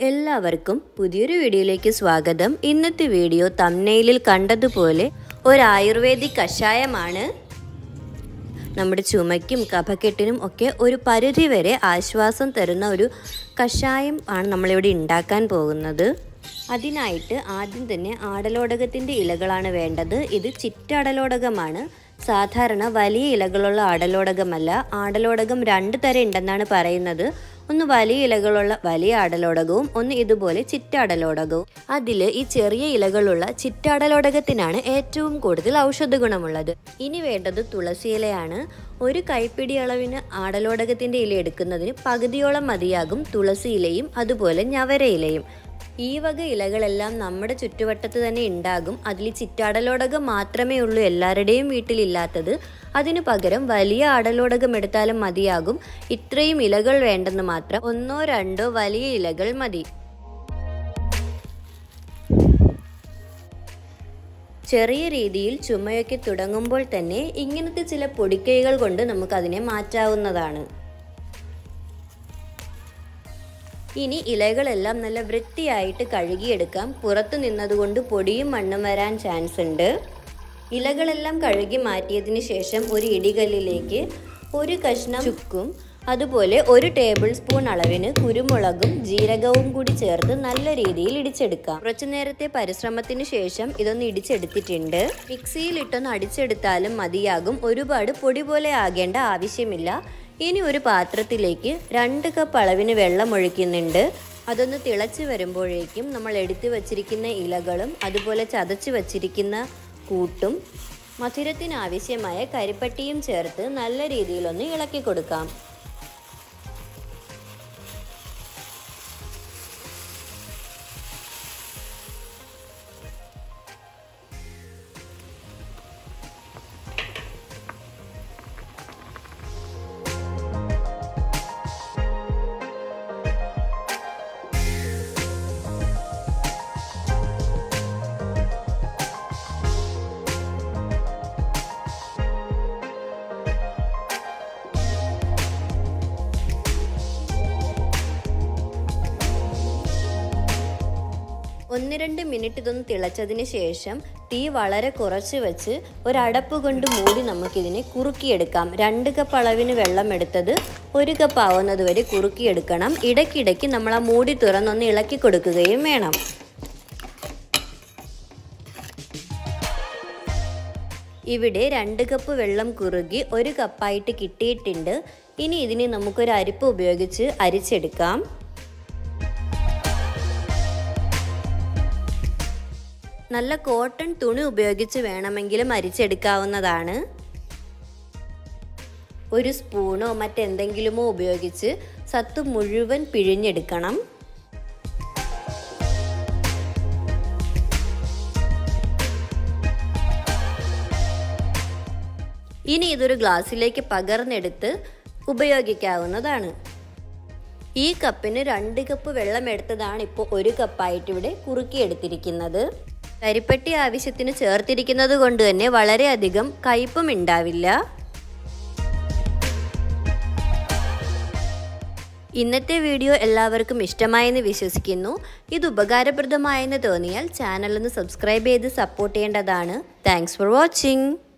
എല്ലാവർക്കും പുതിയൊരു വീഡിയോയിലേക്ക് സ്വാഗതം ഇന്നത്തെ വീഡിയോ തമ്നയിലിൽ കണ്ടതുപോലെ ഒരു ആയുർവേദിക് കഷായമാണ് നമ്മുടെ ചുമയ്ക്കും കഫക്കെട്ടിനും ഒക്കെ ഒരു പരിധി വരെ ആശ്വാസം തരുന്ന ഒരു കഷായം ആണ് നമ്മളിവിടെ ഉണ്ടാക്കാൻ പോകുന്നത് അതിനായിട്ട് ആദ്യം തന്നെ ആടലോടകത്തിൻ്റെ ഇലകളാണ് വേണ്ടത് ഇത് ചിറ്റടലോടകമാണ് സാധാരണ വലിയ ഇലകളുള്ള ആടലോടകമല്ല ആടലോടകം രണ്ട് തരം ഉണ്ടെന്നാണ് പറയുന്നത് ഒന്ന് വലിയ ഇലകളുള്ള വലിയ ആടലോടകവും ഒന്ന് ഇതുപോലെ ചിറ്റാടലോടകവും അതിൽ ഈ ചെറിയ ഇലകളുള്ള ചിറ്റാടലോടകത്തിനാണ് ഏറ്റവും കൂടുതൽ ഔഷധ ഗുണമുള്ളത് ഇനി വേണ്ടത് തുളസി ഇലയാണ് ഒരു കൈപ്പിടി അളവിന് ആടലോടകത്തിന്റെ ഇല എടുക്കുന്നതിന് പകുതിയോളം മതിയാകും തുളസി ഇലയും അതുപോലെ ഞവര ഇലയും ഈ വക ഇലകളെല്ലാം നമ്മുടെ ചുറ്റുവട്ടത്ത് തന്നെ ഉണ്ടാകും അതിൽ ചിറ്റാടലോടകം മാത്രമേ ഉള്ളൂ എല്ലാവരുടെയും വീട്ടിലില്ലാത്തത് അതിനു പകരം വലിയ ആടലോടകം എടുത്താലും മതിയാകും ഇത്രയും ഇലകൾ വേണ്ടെന്ന് മാത്രം ഒന്നോ രണ്ടോ വലിയ ഇലകൾ മതി ചെറിയ രീതിയിൽ ചുമയൊക്കെ തുടങ്ങുമ്പോൾ തന്നെ ഇങ്ങനത്തെ ചില പൊടിക്കൈകൾ കൊണ്ട് നമുക്കതിനെ മാറ്റാവുന്നതാണ് ഇനി ഇലകളെല്ലാം നല്ല വൃത്തിയായിട്ട് കഴുകിയെടുക്കാം പുറത്തു നിന്നതുകൊണ്ട് പൊടിയും മണ്ണും വരാൻ ചാൻസ് ഉണ്ട് ഇലകളെല്ലാം കഴുകി മാറ്റിയതിന് ശേഷം ഒരു ഇടികല്ലിലേക്ക് ഒരു കഷ്ണം ചുക്കും അതുപോലെ ഒരു ടേബിൾ സ്പൂൺ അളവിന് കുരുമുളകും ജീരകവും കൂടി ചേർത്ത് നല്ല രീതിയിൽ ഇടിച്ചെടുക്കാം കുറച്ചു നേരത്തെ പരിശ്രമത്തിന് ശേഷം ഇതൊന്ന് ഇടിച്ചെടുത്തിട്ടുണ്ട് മിക്സിയിൽ ഇട്ടൊന്ന് അടിച്ചെടുത്താലും മതിയാകും ഒരുപാട് പൊടി പോലെ ആകേണ്ട ആവശ്യമില്ല ഇനി ഒരു പാത്രത്തിലേക്ക് രണ്ട് കപ്പ് അളവിന് വെള്ളം ഒഴിക്കുന്നുണ്ട് അതൊന്ന് തിളച്ച് വരുമ്പോഴേക്കും നമ്മൾ എടുത്തു വച്ചിരിക്കുന്ന ഇലകളും അതുപോലെ ചതച്ച് വച്ചിരിക്കുന്ന കൂട്ടും മധുരത്തിന് ആവശ്യമായ കരിപ്പട്ടിയും ചേർത്ത് നല്ല രീതിയിലൊന്ന് ഇളക്കി കൊടുക്കാം ഒന്ന് രണ്ട് മിനിറ്റ് ഇതൊന്ന് തിളച്ചതിന് ശേഷം തീ വളരെ കുറച്ച് വെച്ച് ഒരടപ്പ് കൊണ്ട് മൂടി നമുക്കിതിനെ കുറുക്കിയെടുക്കാം രണ്ട് കപ്പ് അളവിന് വെള്ളം എടുത്തത് ഒരു കപ്പ് ആവുന്നത് വരെ കുറുക്കിയെടുക്കണം ഇടയ്ക്കിടയ്ക്ക് നമ്മൾ ആ മൂടി തുറന്നൊന്ന് ഇളക്കി കൊടുക്കുകയും വേണം ഇവിടെ രണ്ട് കപ്പ് വെള്ളം കുറുകി ഒരു കപ്പായിട്ട് കിട്ടിയിട്ടുണ്ട് ഇനി ഇതിനെ നമുക്കൊരു അരിപ്പ് ഉപയോഗിച്ച് അരിച്ചെടുക്കാം നല്ല കോട്ടൺ തുണി ഉപയോഗിച്ച് വേണമെങ്കിലും അരിച്ചെടുക്കാവുന്നതാണ് ഒരു സ്പൂണോ മറ്റെന്തെങ്കിലുമോ ഉപയോഗിച്ച് സത്ത് മുഴുവൻ പിഴിഞ്ഞെടുക്കണം ഇനി ഇതൊരു ഗ്ലാസ്സിലേക്ക് പകർന്നെടുത്ത് ഉപയോഗിക്കാവുന്നതാണ് ഈ കപ്പിന് രണ്ട് കപ്പ് വെള്ളം എടുത്തതാണ് ഇപ്പോൾ ഒരു കപ്പായിട്ട് ഇവിടെ കുറുക്കിയെടുത്തിരിക്കുന്നത് കരിപ്പെട്ടി ആവശ്യത്തിന് ചേർത്തിരിക്കുന്നത് കൊണ്ട് തന്നെ വളരെയധികം കയ്പും ഉണ്ടാവില്ല ഇന്നത്തെ വീഡിയോ എല്ലാവർക്കും ഇഷ്ടമായെന്ന് വിശ്വസിക്കുന്നു ഇത് ഉപകാരപ്രദമായെന്ന് തോന്നിയാൽ ചാനൽ ഒന്ന് സബ്സ്ക്രൈബ് ചെയ്ത് സപ്പോർട്ട് ചെയ്യേണ്ടതാണ് താങ്ക്സ് ഫോർ വാച്ചിങ്